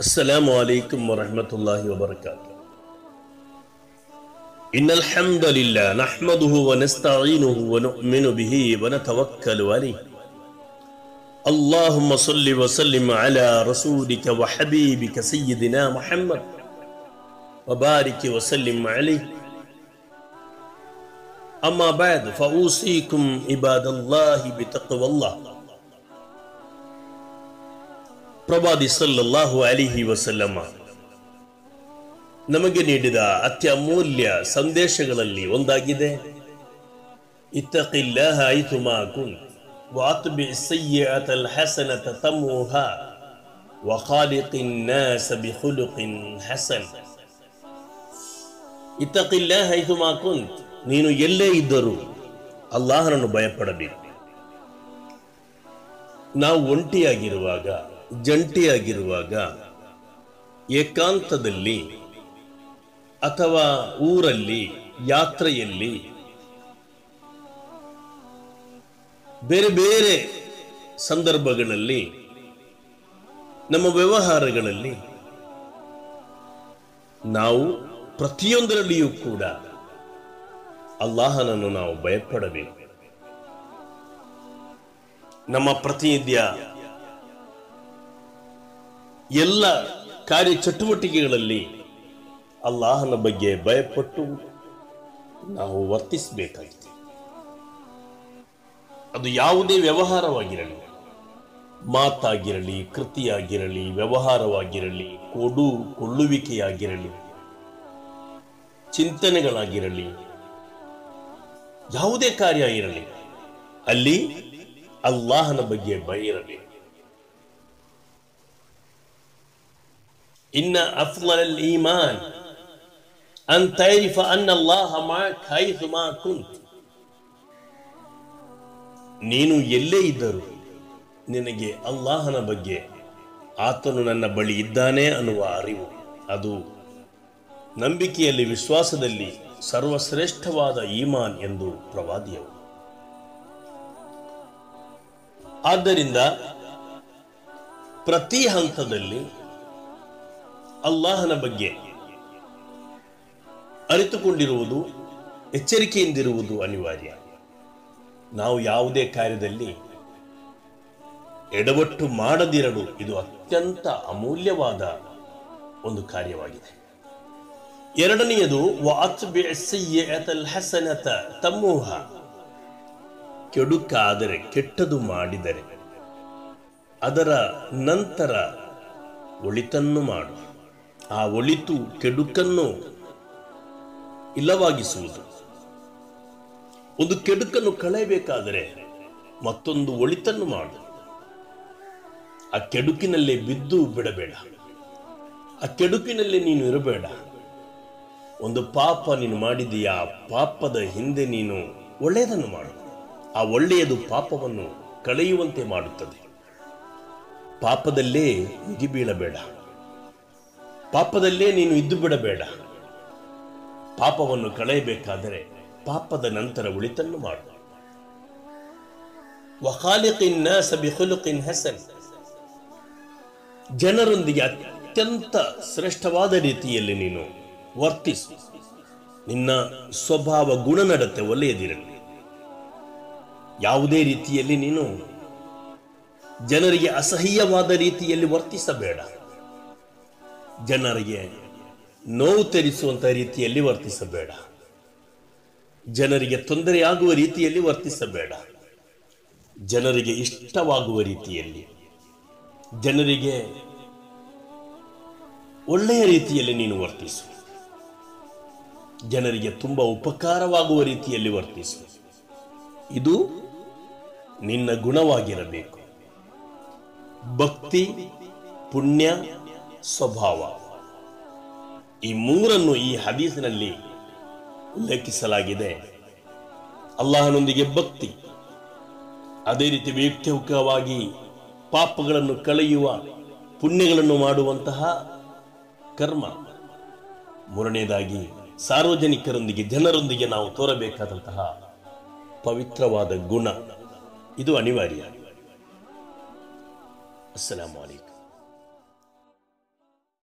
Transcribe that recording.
السلام عليكم ورحمة الله وبركاته إن الحمد لله نحمده ونستعينه ونؤمن به ونتوكل عليه اللهم صل وسلم على رسولك وحبيبك سيدنا محمد وبارك وسلم عليه أما بعد فأوصيكم عباد الله بتقوى الله ಪ್ರವಾದಿ ಸಲ್ಲಲ್ಲಾಹು ಅಲಿಹಿ ವಸಲ್ಲಮ ನಮಗೆ ನೀಡಿದ ಅತ್ಯಮೂಲ್ಯ ಸಂದೇಶಗಳಲ್ಲಿ ಒಂದಾಗಿದೆ ಇತ್ತqillaಹ ಐತುಮಾ ಕುಂತ್ ವಾತ್ಬಿ السيئة الحسنة تموها وخالق الناس بخلق حسن ಇತ್ತqillaಹ ಐತುಮಾ ಕುಂತ್ ನೀನು ಎಲ್ಲೇ ಇದ್ದರೂ ಅಲ್ಲಾಹನನ್ನು ಭಯಪಡಬೇಕು ನಾವು ಒಂಟಿಯಾಗಿರುವಾಗ ಜಂಟಿಯಾಗಿರುವಾಗ ಏಕಾಂತದಲ್ಲಿ ಅಥವಾ ಊರಲ್ಲಿ ಯಾತ್ರೆಯಲ್ಲಿ ಬೇರೆ ಬೇರೆ ಸಂದರ್ಭಗಳಲ್ಲಿ ನಮ್ಮ ವ್ಯವಹಾರಗಳಲ್ಲಿ ನಾವು ಪ್ರತಿಯೊಂದರಲ್ಲಿಯೂ ಕೂಡ ಅಲ್ಲಾಹನನ್ನು ನಾವು ಭಯಪಡಬೇಕು ನಮ್ಮ ಪ್ರತಿನಿತ್ಯ ಎಲ್ಲ ಕಾರ್ಯ ಚಟುವಟಿಕೆಗಳಲ್ಲಿ ಅಲ್ಲಾಹನ ಬಗ್ಗೆ ಭಯಪಟ್ಟು ನಾವು ವರ್ತಿಸಬೇಕಾಗಿದೆ ಅದು ಯಾವುದೇ ವ್ಯವಹಾರವಾಗಿರಲಿ ಮಾತಾಗಿರಲಿ ಕೃತಿಯಾಗಿರಲಿ ವ್ಯವಹಾರವಾಗಿರಲಿ ಕೊಡು ಕೊಳ್ಳುವಿಕೆಯಾಗಿರಲಿ ಚಿಂತನೆಗಳಾಗಿರಲಿ ಯಾವುದೇ ಕಾರ್ಯ ಇರಲಿ ಅಲ್ಲಿ ಅಲ್ಲಾಹನ ಬಗ್ಗೆ ಭಯ ಇರಬೇಕು إن أفضل الإيمان أن تعرف أن الله معك حيث ما كنت ನೀನು ಎಲ್ಲೇ ಇದ್ದರೂ ನಿನಗೆ ಅಲ್ಲಾಹನ ಬಗ್ಗೆ ಆತನು ನನ್ನ ಬಳಿ ಇದ್ದಾನೆ ಅನ್ನುವ ಅರಿವು ಅದು ನಂಬಿಕೆಯಲ್ಲಿ ವಿಶ್ವಾಸದಲ್ಲಿ ಸರ್ವಶ್ರೇಷ್ಠವಾದ ಈಮಾನ್ ಎಂದು ಪ್ರವಾದಿಯವರು ಆದ್ದರಿಂದ ಪ್ರತಿ ಹಂತದಲ್ಲಿ ಅಲ್ಲಾಹನ ಬಗ್ಗೆ ಅರಿತುಕೊಂಡಿರುವುದು ಎಚ್ಚರಿಕೆಯಿಂದಿರುವುದು ಅನಿವಾರ್ಯ ನಾವು ಯಾವುದೇ ಕಾರ್ಯದಲ್ಲಿ ಎಡವಟ್ಟು ಮಾಡದಿರಲು ಇದು ಅತ್ಯಂತ ಅಮೂಲ್ಯವಾದ ಒಂದು ಕಾರ್ಯವಾಗಿದೆ ಎರಡನೆಯದು ಹಸನತ ತಮ್ಮೂಹ ಕೆಡುಕಾದರೆ ಕೆಟ್ಟದು ಮಾಡಿದರೆ ಅದರ ನಂತರ ಒಳಿತನ್ನು ಮಾಡು ಆ ಒಳಿತು ಕೆಡುಕನ್ನು ಇಲ್ಲವಾಗಿಸುವುದು ಒಂದು ಕೆಡುಕನ್ನು ಕಳೆಯಬೇಕಾದರೆ ಮತ್ತೊಂದು ಒಳಿತನ್ನು ಮಾಡು ಆ ಕೆಡುಕಿನಲ್ಲೇ ಬಿದ್ದು ಬಿಡಬೇಡ ಆ ಕೆಡುಕಿನಲ್ಲಿ ನೀನು ಇರಬೇಡ ಒಂದು ಪಾಪ ನೀನು ಮಾಡಿದೀಯಾ ಆ ಪಾಪದ ಹಿಂದೆ ನೀನು ಒಳ್ಳೆಯದನ್ನು ಮಾಡು ಆ ಒಳ್ಳೆಯದು ಪಾಪವನ್ನು ಕಳೆಯುವಂತೆ ಮಾಡುತ್ತದೆ ಪಾಪದಲ್ಲೇ ಮುಗಿಬೀಳಬೇಡ ಪಾಪದಲ್ಲೇ ನೀನು ಇದ್ದು ಬಿಡಬೇಡ ಪಾಪವನ್ನು ಕಳೆಯಬೇಕಾದರೆ ಪಾಪದ ನಂತರ ಉಳಿತನ್ನು ಮಾಡು ಹಸನ್ ಜನರೊಂದಿಗೆ ಅತ್ಯಂತ ಶ್ರೇಷ್ಠವಾದ ರೀತಿಯಲ್ಲಿ ನೀನು ವರ್ತಿಸು ನಿನ್ನ ಸ್ವಭಾವ ಗುಣನಡತೆ ಒಳ್ಳೆಯದಿರಲಿ ಯಾವುದೇ ರೀತಿಯಲ್ಲಿ ನೀನು ಜನರಿಗೆ ಅಸಹ್ಯವಾದ ರೀತಿಯಲ್ಲಿ ವರ್ತಿಸಬೇಡ ಜನರಿಗೆ ನೋವು ತೆರಿಸುವಂತಹ ರೀತಿಯಲ್ಲಿ ವರ್ತಿಸಬೇಡ ಜನರಿಗೆ ತೊಂದರೆಯಾಗುವ ರೀತಿಯಲ್ಲಿ ವರ್ತಿಸಬೇಡ ಜನರಿಗೆ ಇಷ್ಟವಾಗುವ ರೀತಿಯಲ್ಲಿ ಜನರಿಗೆ ಒಳ್ಳೆಯ ರೀತಿಯಲ್ಲಿ ನೀನು ವರ್ತಿಸು ಜನರಿಗೆ ತುಂಬಾ ಉಪಕಾರವಾಗುವ ರೀತಿಯಲ್ಲಿ ವರ್ತಿಸು ಇದು ನಿನ್ನ ಗುಣವಾಗಿರಬೇಕು ಭಕ್ತಿ ಪುಣ್ಯ ಸ್ವಭಾವ ಈ ಮೂರನ್ನು ಈ ಹದೀಸಿನಲ್ಲಿ ಉಲ್ಲೇಖಿಸಲಾಗಿದೆ ಅಲ್ಲಾಹನೊಂದಿಗೆ ಭಕ್ತಿ ಅದೇ ರೀತಿ ವೈಯಕ್ತಿಕವಾಗಿ ಪಾಪಗಳನ್ನು ಕಳೆಯುವ ಪುಣ್ಯಗಳನ್ನು ಮಾಡುವಂತಹ ಕರ್ಮ ಮೂರನೇದಾಗಿ ಸಾರ್ವಜನಿಕರೊಂದಿಗೆ ಜನರೊಂದಿಗೆ ನಾವು ತೋರಬೇಕಾದಂತಹ ಪವಿತ್ರವಾದ ಗುಣ ಇದು ಅನಿವಾರ್ಯ ಅಸ್ಸಲಾಂ ವಲೈಕುಂ